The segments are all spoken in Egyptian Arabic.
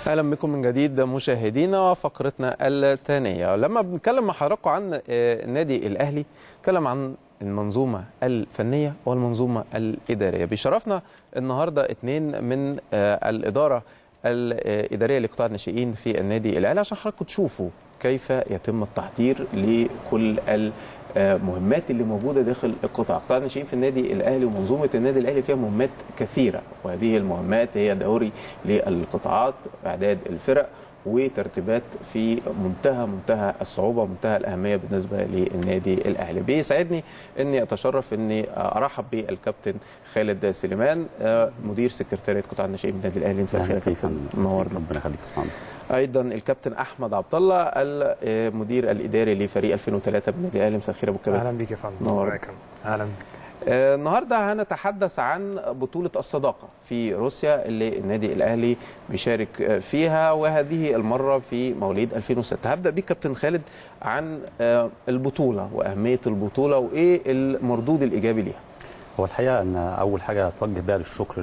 اهلا بكم من جديد مشاهدينا وفقرتنا الثانيه لما بنتكلم مع حضراتكم عن النادي الاهلي نتكلم عن المنظومه الفنيه والمنظومه الاداريه بيشرفنا النهارده اثنين من الاداره الاداريه لقطاع الناشئين في النادي الاهلي عشان حضراتكم تشوفوا كيف يتم التحضير لكل المهمات اللي موجوده داخل القطاع قطاع الناشئين في النادي الاهلي ومنظومه النادي الاهلي فيها مهمات كثيره وهذه المهمات هي دوري للقطاعات اعداد الفرق وترتيبات في منتهى منتهى الصعوبه ومنتهى الاهميه بالنسبه للنادي الاهلي بيسعدني اني اتشرف اني ارحب بالكابتن خالد سليمان مدير سكرتاريه قطاع الناشئين بالنادي الاهلي مساء الخير يا كابتن منورنا ربنا يخليك سبحان ايضا الكابتن احمد عبد الله المدير الاداري لفريق 2003 بالنادي الاهلي مساء الخير ابو كباتن اهلا بيك يا فندم نور اهلا بيك النهارده هنتحدث عن بطوله الصداقه في روسيا اللي النادي الاهلي بيشارك فيها وهذه المره في مواليد 2006 هبدا بيك كابتن خالد عن البطوله واهميه البطوله وايه المردود الايجابي ليها هو الحقيقه ان اول حاجه اتوجه بها للشكر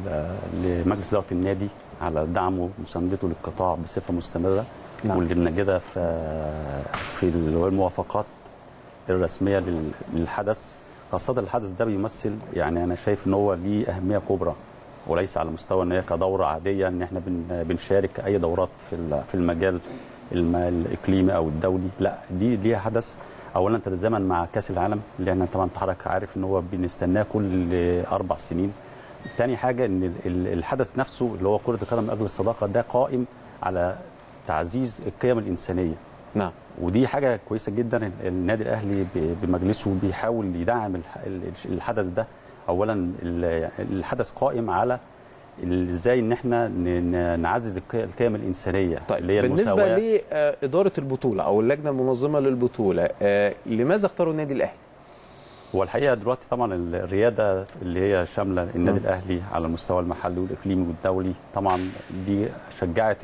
لمجلس اداره النادي على دعمه ومساندته للقطاع بصفه مستمره نعم. واللي بنجدها في في الموافقات الرسميه للحدث خاصة الحدث ده بيمثل يعني أنا شايف إن هو ليه أهمية كبرى وليس على مستوى إن هي كدورة عادية إن إحنا بنشارك أي دورات في في المجال الإقليمي أو الدولي، لا دي ليها حدث أولا تتزامن مع كأس العالم اللي إحنا طبعا حضرتك عارف إن هو بنستناه كل أربع سنين. تاني حاجة إن الحدث نفسه اللي هو كرة القدم من أجل الصداقة ده قائم على تعزيز القيم الإنسانية. نعم. ودي حاجه كويسه جدا النادي الاهلي بمجلسه بيحاول يدعم الحدث ده اولا الحدث قائم على ازاي ان احنا نعزز القيم الانسانيه طيب اللي هي بالنسبه لاداره البطوله او اللجنه المنظمه للبطوله لماذا اختاروا النادي الاهلي هو الحقيقه دلوقتي طبعا الرياده اللي هي شامله النادي الاهلي على المستوى المحلي والاقليمي والدولي طبعا دي شجعت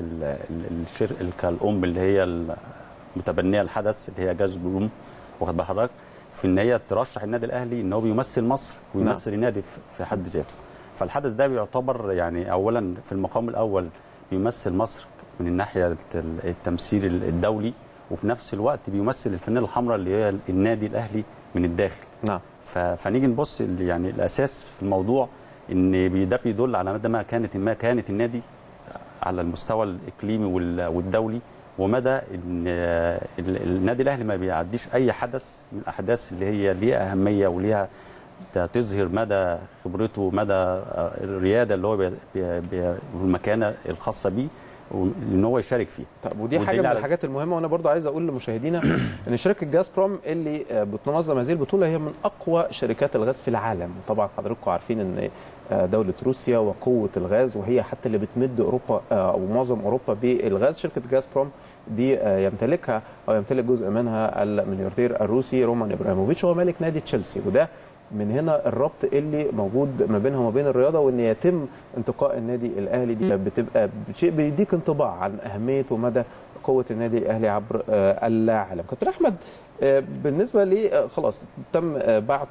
الشركه الام اللي هي متبنيه الحدث اللي هي جاز بروم واخد بال حضرتك في ان هي ترشح النادي الاهلي ان هو بيمثل مصر ويمثل النادي في حد ذاته فالحدث ده بيعتبر يعني اولا في المقام الاول بيمثل مصر من الناحيه التمثيل الدولي وفي نفس الوقت بيمثل الفانيله الحمراء اللي هي النادي الاهلي من الداخل نعم فنيجي نبص يعني الاساس في الموضوع ان ده بيدل على مدى ما كانت ما كانت النادي على المستوى الاقليمي والدولي ومدى ان النادي الاهلي ما بيعديش اي حدث من الاحداث اللي هي ليها اهميه وليها تظهر مدى خبرته مدى الرياده اللي هو والمكانه الخاصه بيه ان هو يشارك فيها طب ودي حاجه من الحاجات المهمه وانا برضو عايز اقول لمشاهدينا ان شركه جاز بروم اللي بتنظم هذه البطوله هي من اقوى شركات الغاز في العالم وطبعا حضراتكم عارفين ان دوله روسيا وقوه الغاز وهي حتى اللي بتمد اوروبا او معظم اوروبا بالغاز شركه جاز بروم دي يمتلكها او يمتلك جزء منها الملياردير الروسي رومان ابراهيموفيتش وهو مالك نادي تشيلسي وده من هنا الربط اللي موجود ما بينها وما بين الرياضه وان يتم انتقاء النادي الاهلي دي بتبقى شيء بيديك انطباع عن اهميه ومدى قوه النادي الاهلي عبر العالم. كابتن احمد بالنسبه لي خلاص تم بعت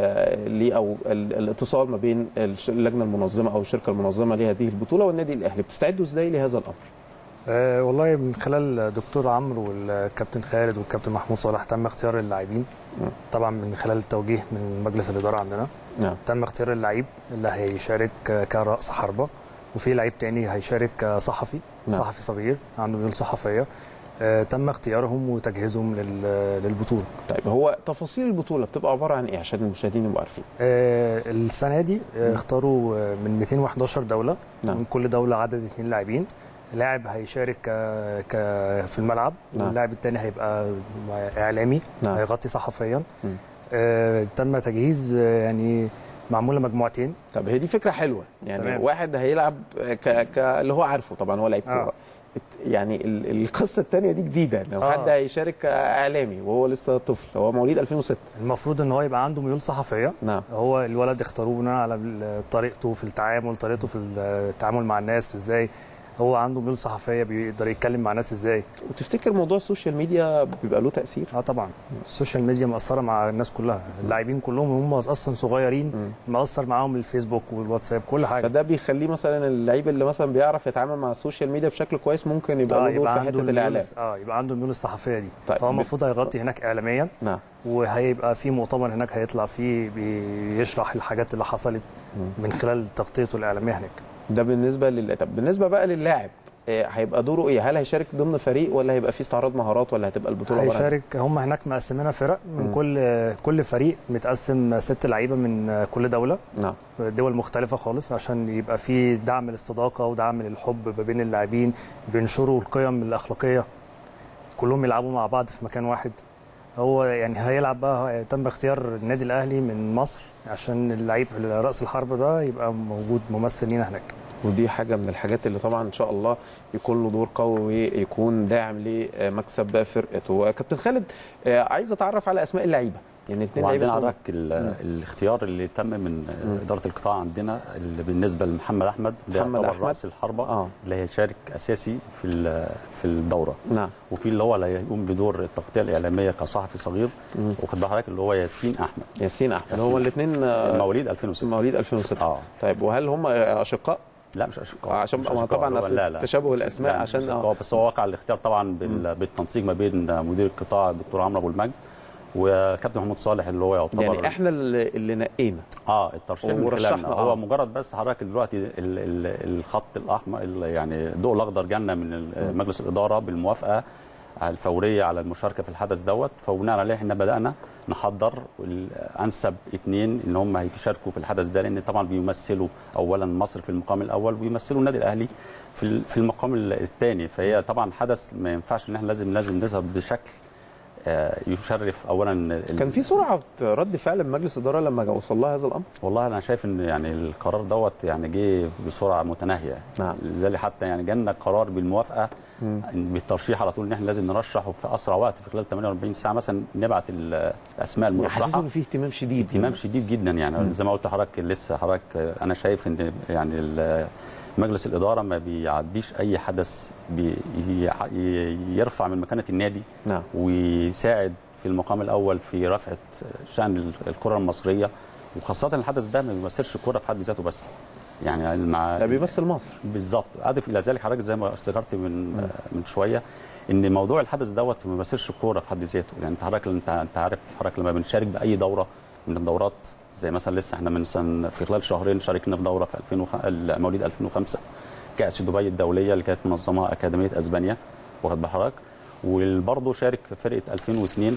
لي او الاتصال ما بين اللجنه المنظمه او الشركه المنظمه لهذه البطوله والنادي الاهلي بتستعدوا ازاي لهذا الامر؟ أه والله من خلال دكتور عمرو والكابتن خالد والكابتن محمود صلاح تم اختيار اللاعبين طبعا من خلال التوجيه من مجلس الاداره عندنا نعم. تم اختيار اللعيب اللي هيشارك كراس حربه وفي لعيب تاني هيشارك صحفي نعم. صحفي صغير عنده ميول صحفيه أه تم اختيارهم وتجهيزهم للبطوله طيب هو تفاصيل البطوله بتبقى عباره عن ايه عشان المشاهدين يبقوا عارفين أه السنه دي اختاروا من 211 دوله نعم. من كل دوله عدد اثنين لاعبين لاعب هيشارك ك... في الملعب نعم. واللاعب الثاني هيبقى اعلامي نعم. هيغطي صحفيا آه تم تجهيز يعني معموله مجموعتين طب هي دي فكره حلوه يعني تمام. واحد هيلعب ك... ك... اللي هو عارفه طبعا هو لعيب كوره آه. يعني القصه الثانيه دي جديده لو آه. حد هيشارك كاعلامي وهو لسه طفل هو مواليد 2006 المفروض ان هو يبقى عنده ميول صحفيه نعم هو الولد اختاروه بناء على طريقته في التعامل طريقته في التعامل مع الناس ازاي هو عنده ميول صحفيه بيقدر يتكلم مع ناس ازاي وتفتكر موضوع السوشيال ميديا بيبقى له تاثير اه طبعا السوشيال ميديا مأثره مع الناس كلها اللاعبين كلهم هم اصلا صغيرين مأثر معاهم الفيسبوك والواتساب كل حاجه فده بيخليه مثلا اللعيب اللي مثلا بيعرف يتعامل مع السوشيال ميديا بشكل كويس ممكن يبقى له دور في حته الميول- الاعلام اه يبقى عنده الميول الصحفيه دي طيب. هو المفروض هيغطي هناك اعلاميا نعم وهيبقى في مؤتمر هناك هيطلع فيه بيشرح الحاجات اللي حصلت من خلال تغطيته الاعلاميه هناك ده بالنسبه لل طب بالنسبه بقى للاعب آه، هيبقى دوره ايه؟ هل هيشارك ضمن فريق ولا هيبقى في استعراض مهارات ولا هتبقى البطوله عبارة عن هيشارك هم هناك مقسمينها فرق من مم. كل كل فريق متقسم ست لعيبه من كل دوله إيه؟ نعم دول مختلفة خالص عشان يبقى في دعم للصداقة ودعم للحب ما بين اللاعبين بينشروا القيم الأخلاقية كلهم يلعبوا مع بعض في مكان واحد هو يعني هيلعب بقى تم اختيار النادي الأهلي من مصر عشان اللعيب رأس الحرب ده يبقى موجود ممثل لينا هناك ودي حاجه من الحاجات اللي طبعا ان شاء الله يكون له دور قوي ويكون داعم لمكسب فرقته كابتن خالد آه، عايز اتعرف على اسماء اللعيبه يعني الاثنين لعيبه وعندنا اسمهم- حضرتك ال- الاختيار اللي تم من اداره القطاع عندنا اللي بالنسبه لمحمد احمد ده محمد يعتبر أحمد. راس الحربه اه اللي هيشارك اساسي في ال- في الدوره نعم وفي اللي هو اللي هيقوم بدور التغطيه الاعلاميه كصحفي صغير مم. واخد بال حضرتك اللي هو ياسين احمد ياسين احمد ياسين. هو الاثنين مواليد 2006 مواليد 2006 اه طيب وهل هم اشقاء؟ لا مش اشقاء عشان مش ما أشقاء. طبعا هو- أصل لا لا تشابه مش- الأسماء لا، مش عشان- أشقاء، آه. بس هو وقع الاختيار طبعا بال- بالتنسيق ما بين مدير القطاع الدكتور عمرو ابو المجد وكابتن محمود صالح اللي هو يعتبر يعني احنا اللي, اللي نقينا اه الترشيح من ورشحنا، خلالنا آه. هو مجرد بس حضرتك دلوقتي ال- ال- الخط الاحمر ال- يعني الضوء الاخضر جالنا من ال- مجلس الاداره بالموافقه الفوريه على المشاركه في الحدث دوت فبناء عليه احنا بدانا نحضر ال- انسب اثنين ان هم هيشاركوا في الحدث ده لان طبعا بيمثلوا اولا مصر في المقام الاول وبيمثلوا النادي الاهلي في ال- في المقام الثاني فهي طبعا حدث ما ينفعش ان احنا لازم لازم نظهر بشكل آه، يشرف اولا ال- كان في سرعه رد فعل من مجلس الاداره لما وصل لها هذا الامر والله انا شايف ان يعني القرار دوت يعني جه بسرعه متناهيه نعم. لذلك حتى يعني جالنا قرار بالموافقه مم. بالترشيح على طول ان احنا لازم نرشح وفي اسرع وقت في خلال 48 ساعه مثلا نبعت ال- الاسماء حسيت المرشحه ان في اهتمام شديد اهتمام شديد جدا يعني زي ما قلت لحضرتك لسه حضرتك انا شايف ان يعني ال- مجلس الاداره ما بيعديش اي حدث بي ي- يرفع من مكانه النادي نعم ويساعد في المقام الاول في رفع شان الكره المصريه وخاصه الحدث ده ما بيمثلش الكره في حد ذاته بس يعني مع ده بيمثل مصر بالظبط اضف الى ذلك حضرتك زي ما ذكرت من من شويه ان موضوع الحدث دوت ما بيمثلش الكوره في حد ذاته يعني انت حضرتك انت انت عارف حضرتك لما بنشارك باي دوره من الدورات زي مثلا لسه احنا من مثلا في خلال شهرين شاركنا في دوره في 2005 مواليد 2005 كاس دبي الدوليه اللي كانت منظمها اكاديميه اسبانيا واخد بال حضرتك وبرضه شارك في فرقه 2002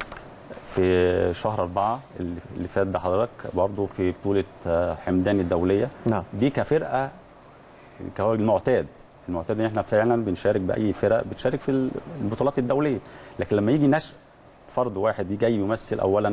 في شهر أربعة اللي اللي فات ده حضرتك برضه في بطولة آه، حمدان الدولية نعم دي كفرقة كهو المعتاد المعتاد ان احنا فعلا بنشارك باي فرق بتشارك في البطولات الدوليه لكن لما يجي نشء فرد واحد جاي يمثل اولا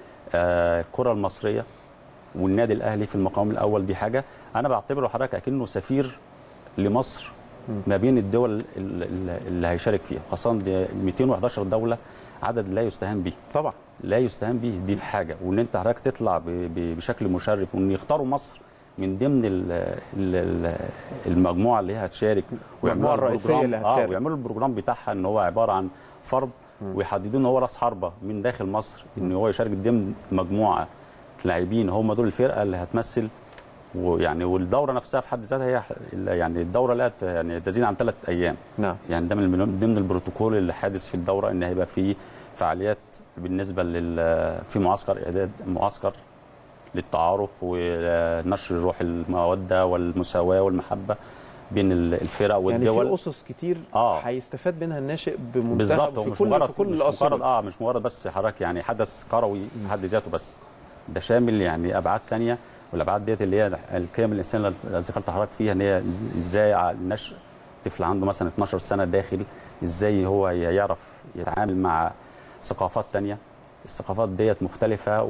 آه، الكره المصريه والنادي الاهلي في المقام الاول دي حاجه انا بعتبره حضرتك اكنه سفير لمصر ما بين الدول ال- ال- اللي هيشارك فيها خاصه دي 211 دوله عدد لا يستهان به طبعا لا يستهان به دي في حاجه وان انت حضرتك تطلع ب- ب- بشكل مشرف وان يختاروا مصر من ضمن ال ال ال المجموعه اللي هي هتشارك المجموعة الرئيسية البروجرام- اللي هتشارك. اه ويعملوا البروجرام بتاعها ان هو عباره عن فرد ويحددوا ان هو راس حربه من داخل مصر ان هو يشارك ضمن مجموعه لاعبين هم دول الفرقه اللي هتمثل ويعني والدوره نفسها في حد ذاتها هي يعني الدوره لا ت- يعني تزيد عن ثلاث ايام نعم يعني ده من ضمن البروتوكول اللي حادث في الدوره ان هيبقى في فعاليات بالنسبه لل في معسكر اعداد معسكر للتعارف ونشر روح الموده والمساواه والمحبه بين ال- الفرق يعني والدول في اسس كتير آه. هيستفاد منها الناشئ بمنتهى بالظبط في ومش كل مجرد في كل مش الأصول مجرد اه مش مجرد بس حضرتك يعني حدث كروي في حد ذاته بس ده شامل يعني ابعاد ثانيه والابعاد ديت اللي هي القيم الانسان اللي ذكرت حضرتك فيها ان هي إز- ازاي ع- النشء طفل عنده مثلا 12 سنه داخل ازاي هو ي- يعرف يتعامل مع ثقافات ثانيه الثقافات ديت مختلفة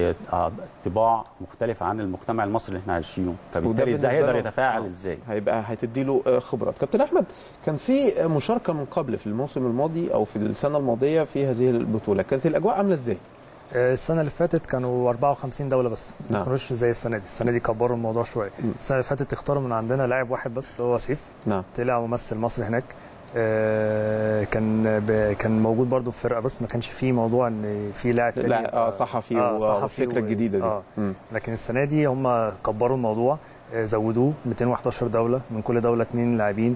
وطباع مختلفة عن المجتمع المصري اللي احنا عايشينه فبالتالي ازاي بالنسبة هيقدر له- يتفاعل آه. ازاي هيبقى هتدي له آه، خبرات كابتن احمد كان في مشاركه من قبل في الموسم الماضي او في السنه الماضيه في هذه البطوله كانت الاجواء عامله ازاي آه، السنه اللي فاتت كانوا 54 دوله بس نعم. ما كانوش زي السنه دي السنه دي كبروا الموضوع شويه مم. السنه اللي فاتت اختاروا من عندنا لاعب واحد بس اللي هو سيف نعم طلع ممثل مصر هناك آه، كان ب- كان موجود برضو في فرقه بس ما كانش فيه موضوع ان في لاعب تاني لا يبقى- اه صحفي آه، صحفي والفكره و- الجديده دي آه. مم. لكن السنه دي هم كبروا الموضوع آه، زودوه 211 دوله من كل دوله اثنين لاعبين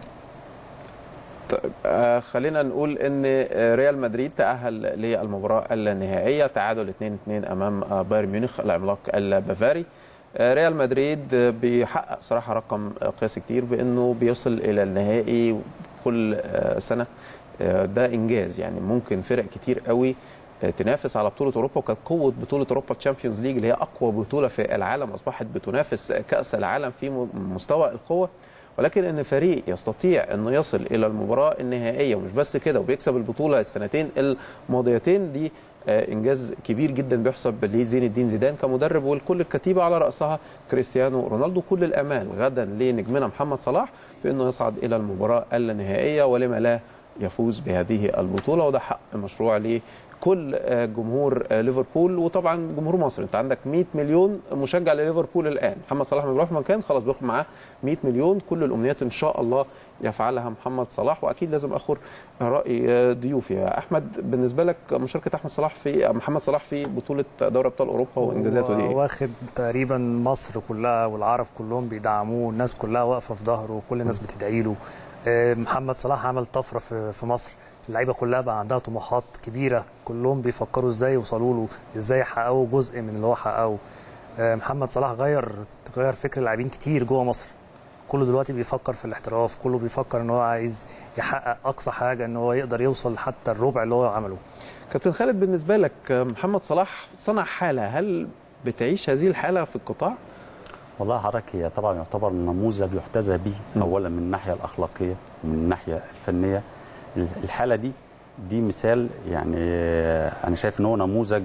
طيب آه خلينا نقول ان آه، ريال مدريد تاهل للمباراه النهائيه تعادل 2-2 امام آه، بايرن ميونخ العملاق البافاري آه، ريال مدريد آه، بيحقق صراحه رقم آه، قياسي كتير بانه بيوصل الى النهائي كل آه، سنه آه، ده انجاز يعني ممكن فرق كتير قوي آه، تنافس على بطوله اوروبا وكانت قوه بطوله اوروبا تشامبيونز ليج اللي هي اقوى بطوله في العالم اصبحت بتنافس كاس العالم في م- مستوى القوه ولكن ان فريق يستطيع انه يصل الى المباراه النهائيه ومش بس كده وبيكسب البطوله السنتين الماضيتين دي آه، انجاز كبير جدا بيحسب لزين الدين زيدان كمدرب والكل الكتيبه على راسها كريستيانو رونالدو كل الامال غدا لنجمنا محمد صلاح في انه يصعد الى المباراه النهائيه ولما لا يفوز بهذه البطوله وده حق مشروع لكل آه، جمهور آه، ليفربول وطبعا جمهور مصر انت عندك 100 مليون مشجع لليفربول الان محمد صلاح لما بيروح مكان خلاص بياخد معاه 100 مليون كل الامنيات ان شاء الله يفعلها محمد صلاح واكيد لازم اخر راي آه، ضيوفي يا احمد بالنسبه لك مشاركه احمد صلاح في محمد صلاح في بطوله دوري ابطال اوروبا وانجازاته دي إيه؟ واخد تقريبا مصر كلها والعرب كلهم بيدعموه الناس كلها واقفه في ظهره وكل الناس بتدعي له آه، محمد صلاح عمل طفره في في مصر اللعيبه كلها بقى عندها طموحات كبيره كلهم بيفكروا ازاي يوصلوا له ازاي يحققوا جزء من اللي هو حققه آه، محمد صلاح غير غير فكر لاعبين كتير جوه مصر كله دلوقتي بيفكر في الاحتراف كله بيفكر ان هو عايز يحقق اقصى حاجه ان هو يقدر يوصل حتى الربع اللي هو عمله كابتن خالد بالنسبه لك آه، محمد صلاح صنع حاله هل بتعيش هذه الحاله في القطاع؟ والله حضرتك هي طبعا يعتبر نموذج يحتذى به م. اولا من الناحيه الاخلاقيه ومن الناحيه الفنيه الحاله دي دي مثال يعني آه، انا شايف ان هو نموذج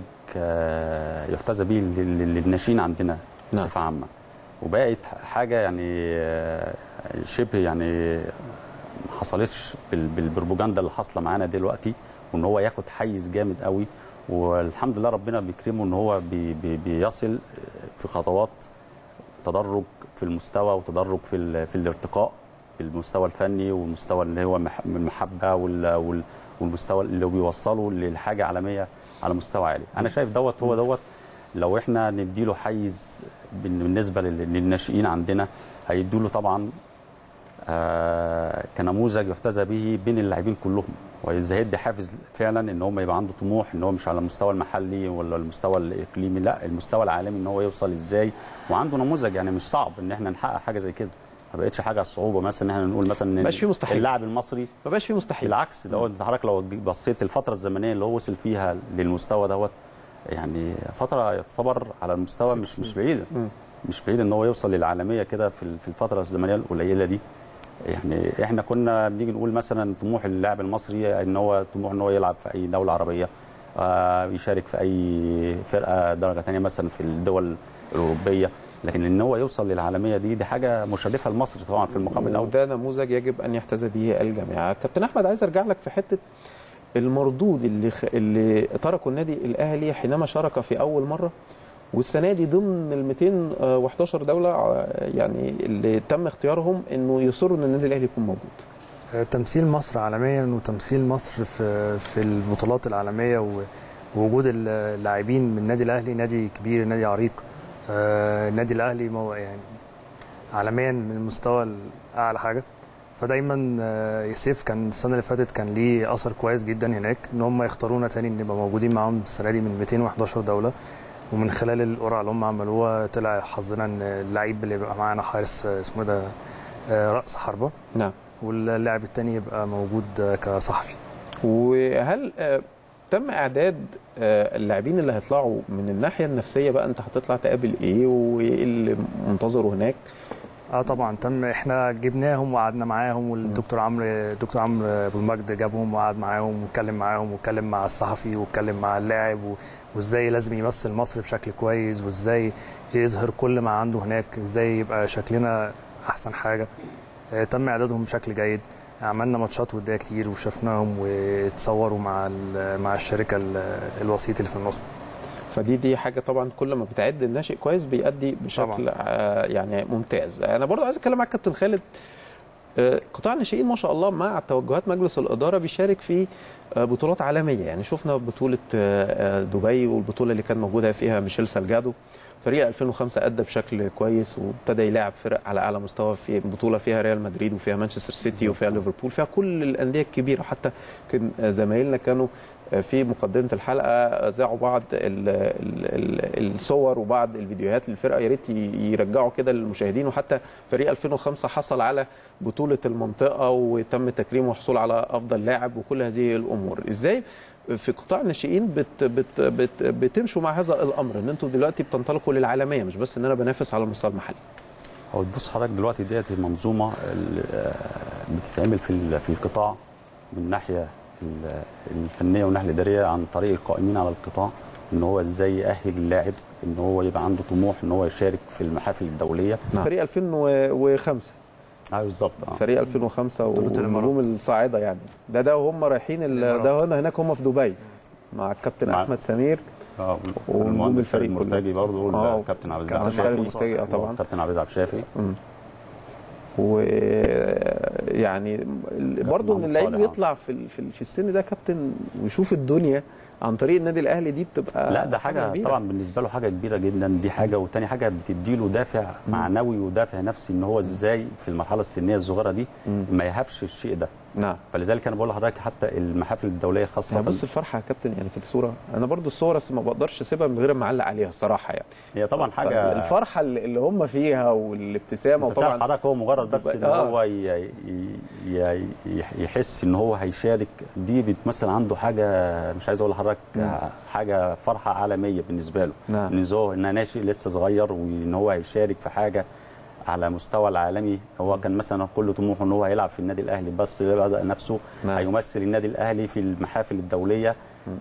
آه، يحتذى به لل- لل- للناشئين عندنا نعم. بصفه عامه وبقت حاجه يعني آه، شبه يعني ما حصلتش بال- بالبروباجندا اللي حاصله معانا دلوقتي وان هو ياخد حيز جامد قوي والحمد لله ربنا بيكرمه ان هو بي بي بيصل في خطوات تدرج في المستوى وتدرج في ال- في الارتقاء في المستوى الفني والمستوى اللي هو مح- المحبه وال- وال- والمستوى اللي بيوصله للحاجه عالميه على مستوى عالي انا شايف دوت هو دوت لو احنا نديله حيز بال- بالنسبه لل- للناشئين عندنا هيدوا له طبعا آه، كنموذج يحتذى به بين اللاعبين كلهم وإذا هيدي حافز فعلا ان هم يبقى عنده طموح ان هو مش على المستوى المحلي ولا المستوى الاقليمي لا المستوى العالمي ان هو يوصل ازاي وعنده نموذج يعني مش صعب ان احنا نحقق حاجه زي كده ما بقتش حاجه صعوبه مثلا ان احنا نقول مثلا ان مبقاش فيه مستحيل. اللاعب المصري ما بقاش في مستحيل بالعكس لو انت حضرتك لو بصيت الفتره الزمنيه اللي هو وصل فيها للمستوى دوت يعني فتره يعتبر على المستوى ست مش مش سنين. بعيده مم. مش بعيد ان هو يوصل للعالميه كده في ال- في الفتره الزمنيه القليله دي يعني احنا كنا بنيجي نقول مثلا طموح اللاعب المصري ان هو طموح ان هو يلعب في اي دوله عربيه آه يشارك في اي فرقه درجه ثانيه مثلا في الدول الاوروبيه لكن ان هو يوصل للعالميه دي دي حاجه مشرفه لمصر طبعا في المقام الاول وده نموذج يجب ان يحتذى به الجميع كابتن احمد عايز ارجع لك في حته المردود اللي خ... اللي تركه النادي الاهلي حينما شارك في اول مره والسنه دي ضمن ال 211 دوله آه، يعني اللي تم اختيارهم انه يصروا ان النادي الاهلي يكون موجود آه، تمثيل مصر عالميا وتمثيل مصر في في البطولات العالميه و- ووجود ال- اللاعبين من النادي الاهلي نادي كبير نادي عريق آه، النادي الاهلي مو- يعني عالميا من المستوى الاعلى حاجه فدايما آه، يوسف كان السنه اللي فاتت كان ليه اثر كويس جدا هناك ان هم يختارونا تاني نبقى موجودين معاهم السنه دي من 211 دوله ومن خلال القرعه اللي هم عملوها طلع حظنا ان اللعيب اللي يبقى معانا حارس آه، اسمه ده آه، راس حربه نعم واللاعب التاني يبقى موجود آه، كصحفي وهل آه، تم اعداد آه، اللاعبين اللي هيطلعوا من الناحيه النفسيه بقى انت هتطلع تقابل ايه وايه اللي منتظره هناك اه طبعا تم احنا جبناهم وقعدنا معاهم والدكتور عمرو الدكتور عمرو ابو المجد جابهم وقعد معاهم واتكلم معاهم واتكلم مع الصحفي واتكلم مع اللاعب و- وازاي لازم يمثل مصر بشكل كويس وازاي يظهر كل ما عنده هناك ازاي يبقى شكلنا احسن حاجه آه، تم اعدادهم بشكل جيد عملنا ماتشات وديه كتير وشفناهم واتصوروا مع ال- مع الشركه ال- الوسيط اللي في النص فدي دي حاجه طبعا كل ما بتعد الناشئ كويس بيأدي بشكل طبعاً. آه يعني ممتاز انا برضو عايز اتكلم معاك كابتن خالد آه، قطاع الناشئين ما شاء الله مع توجهات مجلس الاداره بيشارك في آه، بطولات عالميه يعني شفنا بطوله آه، آه، دبي والبطوله اللي كان موجوده فيها ميشيل سالجادو فريق 2005 ادى بشكل كويس وابتدى يلاعب فرق على اعلى مستوى في بطوله فيها ريال مدريد وفيها مانشستر سيتي وفيها ليفربول فيها كل الانديه الكبيره حتى كان زمايلنا كانوا في مقدمه الحلقه ذاعوا بعض ال ال ال الصور وبعض الفيديوهات للفرقه يا ريت يرجعوا كده للمشاهدين وحتى فريق 2005 حصل على بطوله المنطقه وتم تكريمه والحصول على افضل لاعب وكل هذه الامور ازاي في قطاع الناشئين بت بت بت بتمشوا مع هذا الامر ان انتوا دلوقتي بتنطلقوا للعالميه مش بس ان انا بنافس على المستوى المحلي هو تبص حضرتك دلوقتي ديت المنظومه اللي آه، بتتعمل في ال- في القطاع من ناحيه ال- الفنيه والناحيه الاداريه عن طريق القائمين على القطاع ان هو ازاي يأهل اللاعب ان هو يبقى عنده طموح ان هو يشارك في المحافل الدوليه نعم. فريق 2005 اه بالظبط اه فريق 2005 بطولة والنجوم الإمارات. الصاعده يعني ده ده وهم رايحين ال- الإمارات. ده هنا هناك هم في دبي مع الكابتن مع- احمد سمير اه ونجوم والمهندس الفريق خالد كله. مرتجي برضه آه. والكابتن عبد كابتن العزيز خالد عبد الشافي مرتجي اه طبعا كابتن عبد العزيز عبد الشافي ويعني برضه ان اللعيب صالح، آه. يطلع في ال- في ال- في السن ده كابتن ويشوف الدنيا عن طريق النادي الاهلي دي بتبقى لا ده حاجه كبيرة. طبعا بالنسبه له حاجه كبيره جدا دي حاجه وتاني حاجه بتدي له دافع معنوي ودافع نفسي ان هو ازاي في المرحله السنيه الصغيره دي مم. ما يهابش الشيء ده نعم فلذلك انا بقول لحضرتك حتى المحافل الدوليه خاصه يعني بص الفرحه يا كابتن يعني في الصوره انا برضو الصور بس ما بقدرش اسيبها من غير ما اعلق عليها الصراحه يعني هي طبعا حاجه الفرحه اللي اللي هم فيها والابتسامه انت تعرف وطبعا حضرتك هو مجرد بس ان آه. هو ي- ي- ي- يحس ان هو هيشارك دي بتمثل عنده حاجه مش عايز اقول لحضرتك مم. حاجه فرحه عالميه بالنسبه له نعم. ان هو ان ناشئ لسه صغير وان هو هيشارك في حاجه على مستوى العالمي هو كان مثلا كل طموحه ان هو هيلعب في النادي الاهلي بس بدا نفسه نعم. هيمثل النادي الاهلي في المحافل الدوليه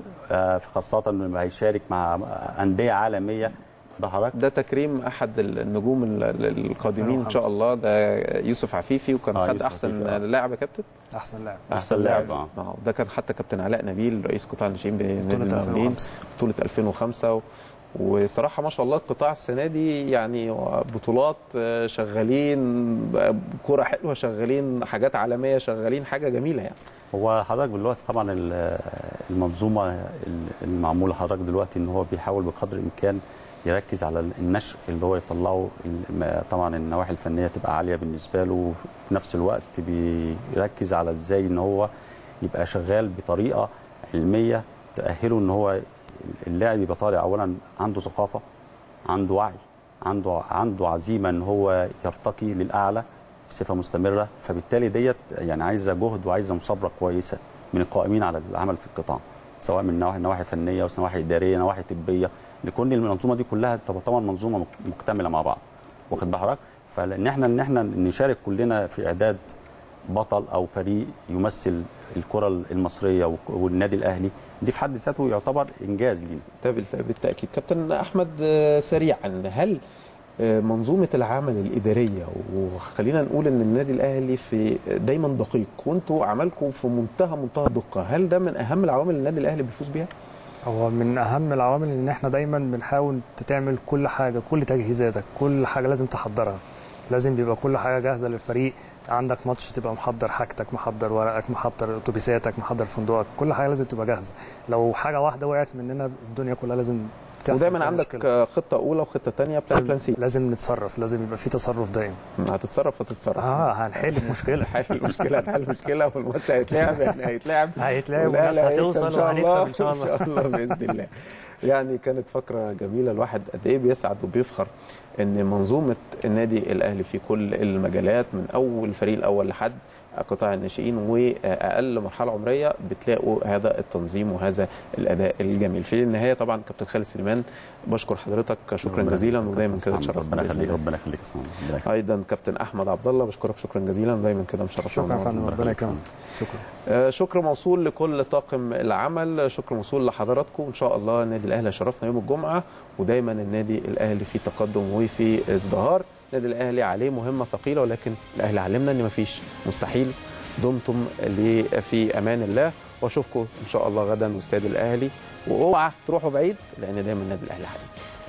آه، خاصه انه هيشارك مع انديه عالميه ده حضرتك ده تكريم احد النجوم ال- ال- القادمين ان شاء الله ده يوسف عفيفي وكان آه، خد يوسف احسن عفيفي، آه. لاعب يا كابتن احسن لاعب احسن لاعب اه اه ده كان حتى كابتن علاء نبيل رئيس قطاع الناشئين بنادي بطولة المقاولين 2005. بطوله 2005 و- وصراحه ما شاء الله القطاع السنه دي يعني بطولات آه، شغالين بقى كوره حلوه شغالين حاجات عالميه شغالين حاجه جميله يعني هو حضرتك دلوقتي طبعا ال- المنظومه المعموله حضرتك دلوقتي ان هو بيحاول بقدر الامكان يركز على النشء اللي هو يطلعه الم- طبعا النواحي الفنيه تبقى عاليه بالنسبه له وفي نفس الوقت بيركز على ازاي ان هو يبقى شغال بطريقه علميه تاهله ان هو اللاعب يبقى طالع اولا عنده ثقافه عنده وعي عنده عنده عزيمه ان هو يرتقي للاعلى بصفه مستمره فبالتالي ديت يعني عايزه جهد وعايزه مثابره كويسه من القائمين على العمل في القطاع سواء من نواحي نواحي فنيه ونواحي اداريه نواحي طبيه لكل المنظومه دي كلها تبقى طبعا منظومه مك- مكتمله مع بعض واخد بال حضرتك فان احنا ان احنا نشارك كلنا في اعداد بطل او فريق يمثل الكره المصريه وك- والنادي الاهلي دي في حد ذاته يعتبر انجاز لينا ده بالت- بالتاكيد كابتن احمد آه، سريعا هل آه، منظومه العمل الاداريه وخلينا نقول ان النادي الاهلي في دايما دقيق وانتوا عملكم في منتهى منتهى الدقه هل ده من اهم العوامل اللي النادي الاهلي بيفوز بيها هو من اهم العوامل ان احنا دايما بنحاول تعمل كل حاجه كل تجهيزاتك كل حاجه لازم تحضرها لازم بيبقى كل حاجه جاهزه للفريق عندك ماتش تبقى محضر حاجتك محضر ورقك محضر اتوبيساتك محضر فندقك كل حاجه لازم تبقى جاهزه لو حاجه واحده وقعت مننا الدنيا كلها لازم تحصل ودايما فيها عندك مشكلة. آه، خطه اولى وخطه ثانيه بلان بلان سي لازم نتصرف لازم يبقى في تصرف دايم هتتصرف هتتصرف اه هنحل المشكله حل المشكله هتحل المشكله والماتش هيتلعب يعني هيتلعب هيتلعب والأهلي والناس هيكسب هتوصل وهنكسب ان شاء ان الله شاء الله باذن الله يعني كانت فقره جميله الواحد قد ايه بيسعد وبيفخر ان منظومه النادي الاهلي في كل المجالات من اول الفريق الاول لحد قطاع الناشئين واقل مرحله عمريه بتلاقوا هذا التنظيم وهذا الاداء الجميل في النهايه طبعا كابتن خالد سليمان بشكر حضرتك شكرا ربنا جزيلا يخليك. ودايما كده ربنا تشرفنا بإذن يخليك الله. ربنا يخليك اسمع ربنا يخليك ايضا كابتن احمد عبد الله بشكرك شكرا جزيلا دايما كده مشرفنا شكرا يا ونورتنا. فندم ربنا يكرمك شكرا آه، شكر موصول لكل طاقم العمل شكر موصول لحضراتكم ان شاء الله النادي الاهلي هيشرفنا يوم الجمعه ودايما النادي الاهلي في تقدم وفي ازدهار النادي الاهلي عليه مهمه ثقيله ولكن الاهلي علمنا ان مفيش مستحيل دمتم لي في امان الله واشوفكم ان شاء الله غدا واستاد الاهلي واوعى تروحوا بعيد لان دايما النادي الاهلي حقيقي